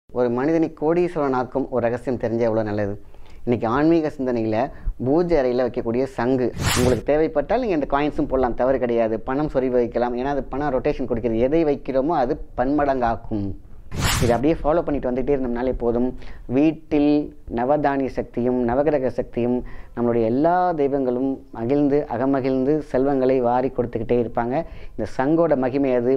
ஒரு மனிதனை கோடீஸ்வரனாக்கும் ஒரு ரகசியம் தெரிஞ்ச எவ்வளோ நல்லது இன்றைக்கி ஆன்மீக சிந்தனையில் பூஜை அறையில் வைக்கக்கூடிய சங்கு உங்களுக்கு தேவைப்பட்டால் நீங்கள் இந்த காயின்ஸும் போடலாம் தவறு கிடையாது பணம் சொறி வைக்கலாம் ஏன்னா அது பணம் ரொட்டேஷன் கொடுக்கிறது எதை வைக்கிறோமோ அது பன்மடங்காக்கும் இதை அப்படியே ஃபாலோ பண்ணிட்டு வந்துகிட்டே இருந்தோம்னாலே போதும் வீட்டில் நவதானிய சக்தியும் நவகிரக சக்தியும் நம்மளுடைய எல்லா தெய்வங்களும் மகிழ்ந்து அகமகிழ்ந்து செல்வங்களை வாரி கொடுத்துக்கிட்டே இருப்பாங்க இந்த சங்கோட மகிமை அது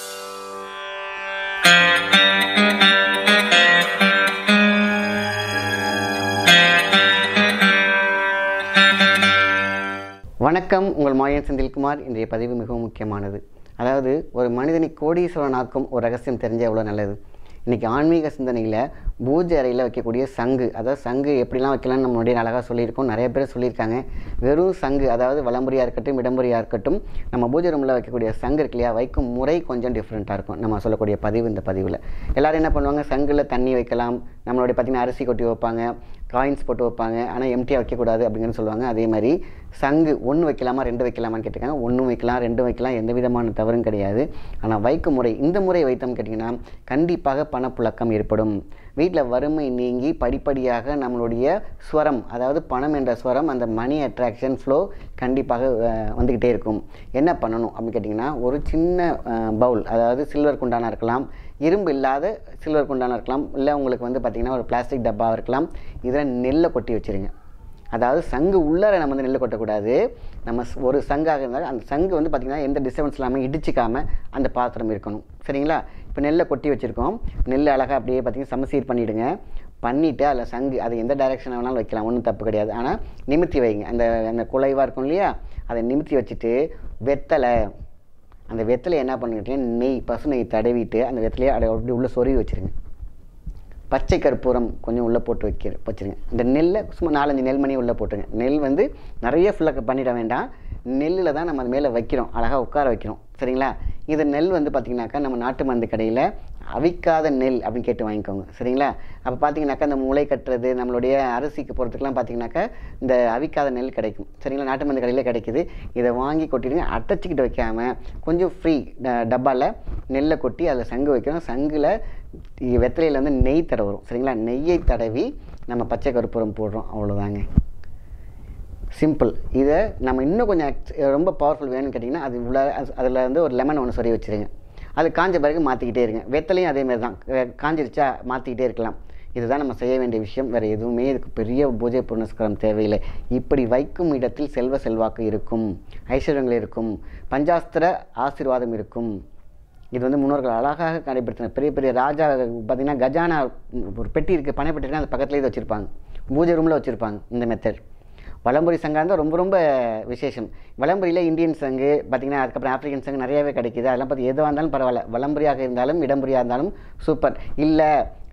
வணக்கம் உங்கள் மாயன் செந்தில்குமார் இன்றைய பதிவு மிகவும் முக்கியமானது அதாவது ஒரு மனிதனை கோடீஸ்வரனாக்கும் ஒரு ரகசியம் தெரிஞ்ச எவ்வளோ நல்லது இன்றைக்கி ஆன்மீக சிந்தனையில் பூஜை அறையில் வைக்கக்கூடிய சங்கு அதாவது சங்கு எப்படிலாம் வைக்கலாம்னு நம்ம முன்னாடியே அழகாக சொல்லியிருக்கோம் நிறைய பேர் சொல்லியிருக்காங்க வெறும் சங்கு அதாவது வலம்புரியாக இருக்கட்டும் இடம்புரியாக இருக்கட்டும் நம்ம பூஜை ரூமில் வைக்கக்கூடிய சங்கு இருக்கு இல்லையா வைக்கும் முறை கொஞ்சம் டிஃப்ரெண்ட்டாக இருக்கும் நம்ம சொல்லக்கூடிய பதிவு இந்த பதிவில் எல்லோரும் என்ன பண்ணுவாங்க சங்கில் தண்ணி வைக்கலாம் நம்மளுடைய பார்த்திங்கன்னா அரிசி கொட்டி வைப்பாங்க காயின்ஸ் போட்டு வைப்பாங்க ஆனால் எம்டியாக வைக்கக்கூடாது அப்படின்னு சொல்லுவாங்க அதே மாதிரி சங்கு ஒன்று வைக்கலாமா ரெண்டு வைக்கலாமான்னு கேட்டிருக்காங்க ஒன்று வைக்கலாம் ரெண்டு வைக்கலாம் எந்த விதமான தவறும் கிடையாது ஆனால் வைக்கும் முறை இந்த முறை வைத்தோம் கேட்டிங்கன்னா கண்டிப்பாக பணப்புழக்கம் ஏற்படும் வீட்டில் வறுமை நீங்கி படிப்படியாக நம்மளுடைய ஸ்வரம் அதாவது பணம் என்ற ஸ்வரம் அந்த மணி அட்ராக்ஷன் ஃப்ளோ கண்டிப்பாக அஹ், வந்துக்கிட்டே இருக்கும் என்ன பண்ணணும் அப்படின்னு கேட்டிங்கன்னா ஒரு சின்ன பவுல் அதாவது சில்வர் குண்டானா இருக்கலாம் இரும்பு இல்லாத சில்வர் குண்டானா இருக்கலாம் இல்லை உங்களுக்கு வந்து பார்த்திங்கன்னா ஒரு பிளாஸ்டிக் டப்பா இருக்கலாம் இதில் நெல்லை கொட்டி வச்சுருங்க அதாவது சங்கு உள்ளார நம்ம வந்து நெல் கொட்டக்கூடாது நம்ம ஸ்- ஒரு சங்காக இருந்தால் அந்த சங்கு வந்து பார்த்திங்கன்னா எந்த டிஸ்டர்பன்ஸ் இல்லாமல் இடிச்சிக்காமல் அந்த பாத்திரம் இருக்கணும் சரிங்களா இப்போ நெல்லை கொட்டி வச்சுருக்கோம் நெல் அழகாக அப்படியே பார்த்திங்கன்னா சமசீர் பண்ணிவிடுங்க பண்ணிவிட்டு அதில் சங்கு அது எந்த டைரெக்ஷன் வேணாலும் வைக்கலாம் ஒன்றும் தப்பு கிடையாது ஆனால் நிமித்தி வைங்க அந்த அந்த குலைவாக இருக்கும் இல்லையா அதை நிமித்தி வச்சுட்டு வெத்தலை அந்த வெத்தலை என்ன பண்ணிக்கிட்டீங்க நெய் பசு நெய் தடவிட்டு அந்த வெத்தலையை அதை அப்படி உள்ளே சொருவி வச்சுருங்க பச்சை கற்பூரம் கொஞ்சம் உள்ளே போட்டு வைக்கிற வச்சுருங்க இந்த நெல்லை சும்மா நாலஞ்சு நெல்மணி உள்ளே போட்டுருங்க நெல் வந்து நிறைய ஃபுல்லாக பண்ணிட வேண்டாம் நெல்லில் தான் நம்ம அது மேலே வைக்கிறோம் அழகாக உட்கார வைக்கிறோம் சரிங்களா இது நெல் வந்து பார்த்திங்கனாக்கா நம்ம நாட்டு மருந்து கடையில் அவிக்காத நெல் அப்படின்னு கேட்டு வாங்கிக்கோங்க சரிங்களா அப்போ பார்த்தீங்கன்னாக்கா இந்த முளை கட்டுறது நம்மளுடைய அரிசிக்கு போகிறதுக்கெலாம் பார்த்தீங்கன்னாக்கா இந்த அவிக்காத நெல் கிடைக்கும் சரிங்களா நாட்டு மருந்து கடையில் கிடைக்குது இதை வாங்கி கொட்டிடுங்க அடைச்சிக்கிட்டு வைக்காமல் கொஞ்சம் ஃப்ரீ டப்பாவில் நெல்லை கொட்டி அதில் சங்கு வைக்கிறோம் சங்கில் வெத்தலையில் வந்து நெய் தடவை வரும் சரிங்களா நெய்யை தடவி நம்ம பச்சை கற்பூரம் போடுறோம் அவ்வளோதாங்க சிம்பிள் இதை நம்ம இன்னும் கொஞ்சம் act- ரொம்ப பவர்ஃபுல் வேணும்னு கேட்டிங்கன்னா அது உள்ள அதில் வந்து ஒரு லெமன் ஒன்று சொறி வச்சுருங்க அது காஞ்ச பிறகு மாற்றிக்கிட்டே இருங்க வெத்தலையும் அதே மாதிரி தான் க- காஞ்சிருச்சா மாற்றிக்கிட்டே இருக்கலாம் இதுதான் நம்ம செய்ய வேண்டிய விஷயம் வேறு எதுவுமே இதுக்கு பெரிய பூஜை புனஸ்காரம் தேவையில்லை இப்படி வைக்கும் இடத்தில் செல்வ செல்வாக்கு இருக்கும் ஐஸ்வர்யங்கள் இருக்கும் பஞ்சாஸ்திர ஆசீர்வாதம் இருக்கும் இது வந்து முன்னோர்கள் அழகாக கடைபிடித்தன பெரிய பெரிய ராஜா பார்த்திங்கன்னா கஜானா ஒரு பெட்டி இருக்குது பனை பெட்டி இருக்குன்னா அது பக்கத்துலேயே இது வச்சுருப்பாங்க பூஜை ரூமில் வச்சுருப்பாங்க இந்த மெத்தட் வலம்புரி சங்கம் இருந்தால் ரொம்ப ரொம்ப விசேஷம் வலம்புரியில் இந்தியன் சங்கு பார்த்திங்கன்னா அதுக்கப்புறம் ஆப்பிரிக்கன் சங்கு நிறையவே கிடைக்குது அதெல்லாம் பார்த்து எதுவாக இருந்தாலும் பரவாயில்ல வலம்புரியாக இருந்தாலும் இடம்புரியாக இருந்தாலும் சூப்பர் இல்லை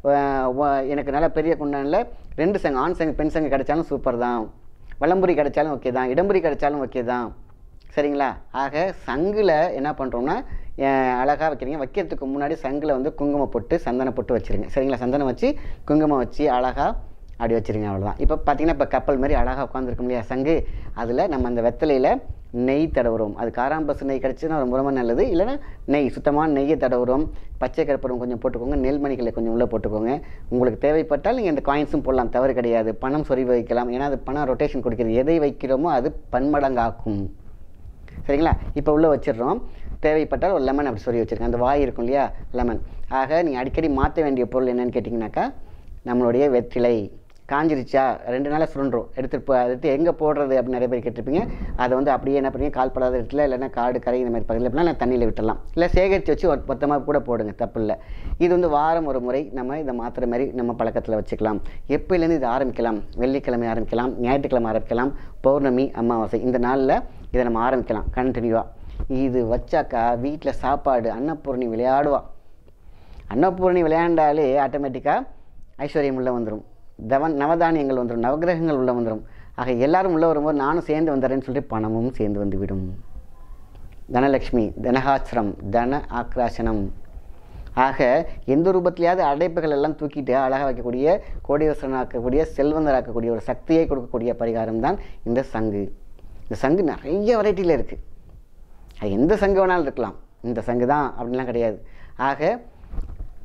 எனக்கு நல்ல பெரிய குண்டானில் ரெண்டு சங்கு ஆண் சங்கு பெண் சங்கு கிடைச்சாலும் சூப்பர் தான் வலம்புரி கிடைச்சாலும் ஓகே தான் இடம்புரி கிடைச்சாலும் ஓகே தான் சரிங்களா ஆக சங்கில் என்ன பண்ணுறோம்னா அழகாக வைக்கிறீங்க வைக்கிறதுக்கு முன்னாடி சங்கில் வந்து குங்குமம் போட்டு சந்தனம் போட்டு வச்சுருங்க சரிங்களா சந்தனம் வச்சு குங்குமம் வச்சு அழகாக அப்படி வச்சுருங்க அவ்வளோதான் இப்போ பார்த்தீங்கன்னா இப்போ கப்பல் மாதிரி அழகாக உட்காந்துருக்கும் இல்லையா சங்கு அதில் நம்ம அந்த வெத்தலையில் நெய் தடவுறோம் அது காராம்பசு நெய் கிடச்சுன்னா ரொம்ப ரொம்ப நல்லது இல்லைன்னா நெய் சுத்தமான நெய்யை தடவுறோம் பச்சை கற்பூரம் கொஞ்சம் போட்டுக்கோங்க நெல்மணிகளை கொஞ்சம் உள்ளே போட்டுக்கோங்க உங்களுக்கு தேவைப்பட்டால் நீங்கள் இந்த காயின்ஸும் போடலாம் தவறு கிடையாது பணம் சொறி வைக்கலாம் ஏன்னா அது பணம் ரொட்டேஷன் கொடுக்கிறது எதை வைக்கிறோமோ அது பன்மடங்காக்கும் சரிங்களா இப்போ உள்ளே வச்சிடுறோம் தேவைப்பட்டால் ஒரு லெமன் அப்படி சொல்லி வச்சுருக்கேன் அந்த வாய் இருக்கும் இல்லையா லெமன் ஆக நீங்கள் அடிக்கடி மாற்ற வேண்டிய பொருள் என்னன்னு கேட்டிங்கனாக்கா நம்மளுடைய வெற்றிலை காஞ்சிருச்சா ரெண்டு நாளாக சுருண்டுரும் எடுத்துட்டு போ எடுத்து எங்கே போடுறது அப்படின்னு நிறைய பேர் கேட்டிருப்பீங்க அதை வந்து அப்படியே என்ன பண்ணுங்க கால்படாத இடத்துல இல்லைன்னா காடு கரை இந்த மாதிரி பகுதியில் எப்படின்னா தண்ணியில் விட்டுடலாம் இல்லை சேகரித்து வச்சு ஒரு மொத்தமாக கூட போடுங்க தப்பு இல்லை இது வந்து வாரம் ஒரு முறை நம்ம இதை மாற்றுற மாதிரி நம்ம பழக்கத்தில் வச்சுக்கலாம் எப்போலேருந்து இது ஆரம்பிக்கலாம் வெள்ளிக்கிழமை ஆரம்பிக்கலாம் ஞாயிற்றுக்கிழமை ஆரம்பிக்கலாம் பௌர்ணமி அமாவாசை இந்த நாளில் இதை நம்ம ஆரம்பிக்கலாம் கண்டினியூவாக இது வச்சாக்கா வீட்டில் சாப்பாடு அன்னபூர்ணி விளையாடுவா அன்னபூர்ணி விளையாண்டாலே ஆட்டோமேட்டிக்காக ஐஸ்வர்யம் உள்ளே வந்துடும் தவன் நவதானியங்கள் வந்துடும் நவகிரகங்கள் உள்ளே வந்துடும் ஆக எல்லாரும் உள்ளே வரும்போது நானும் சேர்ந்து வந்துடுறேன்னு சொல்லிட்டு பணமும் சேர்ந்து வந்துவிடும் தனலக்ஷ்மி தனகாசிரம் தன ஆக்ராசனம் ஆக எந்த ரூபத்திலேயாவது அடைப்புகள் எல்லாம் தூக்கிட்டு அழகாக வைக்கக்கூடிய கோடீஸ்வரனாக்கக்கூடிய செல்வந்தராக்கக்கூடிய ஒரு சக்தியை கொடுக்கக்கூடிய பரிகாரம் தான் இந்த சங்கு இந்த சங்கு நிறைய வெரைட்டியில் இருக்குது அது எந்த சங்கு வேணாலும் இருக்கலாம் இந்த சங்கு தான் அப்படின்லாம் கிடையாது ஆக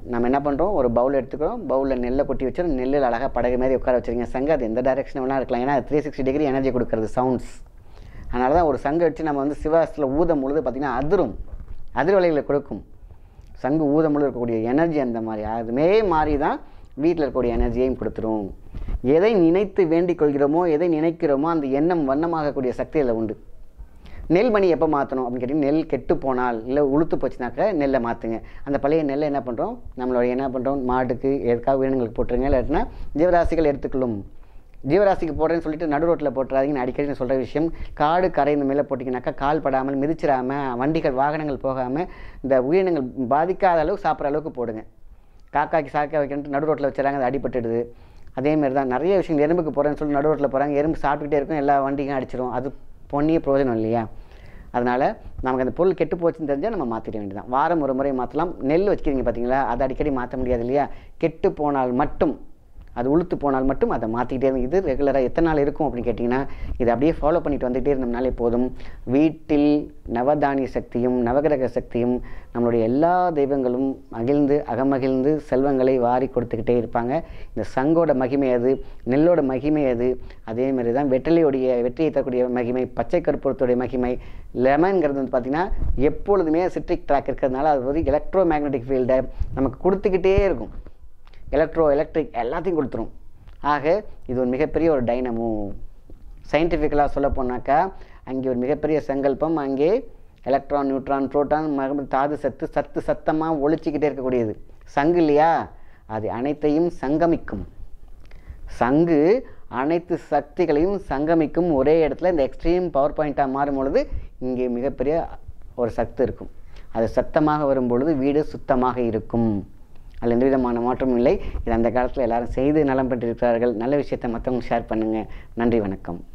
நம்ம என்ன பண்ணுறோம் ஒரு பவுல் எடுத்துக்கிறோம் பவுலில் நெல்லை கொட்டி வச்சிடும் நெல்லில் அழகாக படகு மாதிரி உட்கார வச்சுருங்க சங்கு அது எந்த டைரெக்ஷன் வேணால் இருக்கலாம் ஏன்னா த்ரீ சிக்ஸ்டி டிகிரி எனர்ஜி கொடுக்குறது சவுண்ட்ஸ் அதனால தான் ஒரு சங்கு வச்சு நம்ம வந்து சிவாசத்தில் ஊதும் பொழுது பார்த்திங்கன்னா அதிரும் அதிர்வலைகளை கொடுக்கும் சங்கு ஊதும் பொழுது இருக்கக்கூடிய எனர்ஜி அந்த மாதிரி அதுமே மாதிரி தான் வீட்டில் இருக்கக்கூடிய எனர்ஜியையும் கொடுத்துரும் எதை நினைத்து வேண்டிக் கொள்கிறோமோ எதை நினைக்கிறோமோ அந்த எண்ணம் வண்ணமாகக்கூடிய சக்தி அதில் உண்டு நெல் மணி எப்போ மாற்றணும் அப்படின்னு கேட்டிங்கன்னா நெல் கெட்டு போனால் இல்லை உளுத்து போச்சுனாக்கா நெல்லை மாற்றுங்க அந்த பழைய நெல்லை என்ன பண்ணுறோம் நம்மளோட என்ன பண்ணுறோம் மாட்டுக்கு எதுக்காக உயிரினங்களுக்கு போட்டுருங்க இல்லாட்டினா ஜீவராசிகள் எடுத்துக்கொள்ளும் ஜீவராசிக்கு போடுறேன்னு சொல்லிட்டு நடு ரோட்டில் போட்டுறாதீங்கன்னு அடிக்கடி நான் சொல்கிற விஷயம் காடு கரை இந்த மேலே போட்டிங்கனாக்கா கால் படாமல் மிதிச்சிடாமல் வண்டிகள் வாகனங்கள் போகாமல் இந்த உயிரினங்கள் பாதிக்காத அளவுக்கு சாப்பிட்ற அளவுக்கு போடுங்க காக்காய்க்கு சாக்க வைக்கணுட்டு நடு ரோட்டில் வச்சுறாங்க அது அடிபட்டுடுது அதேமாரி தான் நிறைய விஷயம் எறும்புக்கு போகிறேன்னு சொல்லி நடு ரோட்டில் போகிறாங்க எறும்பு சாப்பிட்டுக்கிட்டே இருக்கும் எல்லா வண்டிக்கும் அடிச்சிடும் அது பொண்ணிய பிரயோஜனம் இல்லையா அதனால் நமக்கு அந்த பொருள் கெட்டு போச்சுன்னு தெரிஞ்சால் நம்ம மாற்றிட வேண்டியதான் வாரம் ஒரு முறை மாற்றலாம் நெல் வச்சுக்கிறீங்க பார்த்தீங்களா அதை அடிக்கடி மாற்ற முடியாது இல்லையா கெட்டு போனால் மட்டும் அது உளுத்து போனால் மட்டும் அதை மாற்றிக்கிட்டே இருந்து இது ரெகுலராக எத்தனை நாள் இருக்கும் அப்படின்னு கேட்டிங்கன்னா இதை அப்படியே ஃபாலோ பண்ணிட்டு வந்துகிட்டே இருந்தோம்னாலே போதும் வீட்டில் நவதானிய சக்தியும் நவகிரக சக்தியும் நம்மளுடைய எல்லா தெய்வங்களும் மகிழ்ந்து அகமகிழ்ந்து செல்வங்களை வாரி கொடுத்துக்கிட்டே இருப்பாங்க இந்த சங்கோட மகிமை அது நெல்லோட மகிமை அது அதே மாதிரி தான் வெற்றிலையுடைய வெற்றியை தரக்கூடிய மகிமை பச்சை கற்பூரத்துடைய மகிமை லெமன்ங்கிறது வந்து பார்த்திங்கன்னா எப்பொழுதுமே சிட்ரிக் ட்ராக் இருக்கிறதுனால அது ஒரு எலக்ட்ரோ மேக்னெட்டிக் ஃபீல்டை நமக்கு கொடுத்துக்கிட்டே இருக்கும் எலக்ட்ரோ எலக்ட்ரிக் எல்லாத்தையும் கொடுத்துரும் ஆக இது ஒரு மிகப்பெரிய ஒரு டைனமோ சயின்டிஃபிக்கலாக சொல்ல போனாக்கா அங்கே ஒரு மிகப்பெரிய சங்கல்பம் அங்கே எலக்ட்ரான் நியூட்ரான் புரோட்டான் மறுபடியும் தாது சத்து சத்து சத்தமாக ஒழிச்சிக்கிட்டே இருக்கக்கூடியது சங்கு இல்லையா அது அனைத்தையும் சங்கமிக்கும் சங்கு அனைத்து சக்திகளையும் சங்கமிக்கும் ஒரே இடத்துல இந்த எக்ஸ்ட்ரீம் பவர் பாயிண்ட்டாக மாறும் பொழுது இங்கே மிகப்பெரிய ஒரு சக்தி இருக்கும் அது சத்தமாக வரும் பொழுது வீடு சுத்தமாக இருக்கும் அதில் எந்த விதமான மாற்றமும் இல்லை இது அந்த காலத்தில் எல்லாரும் செய்து நலம் பெற்றிருக்கிறார்கள் நல்ல விஷயத்தை மற்றவங்க ஷேர் பண்ணுங்கள் நன்றி வணக்கம்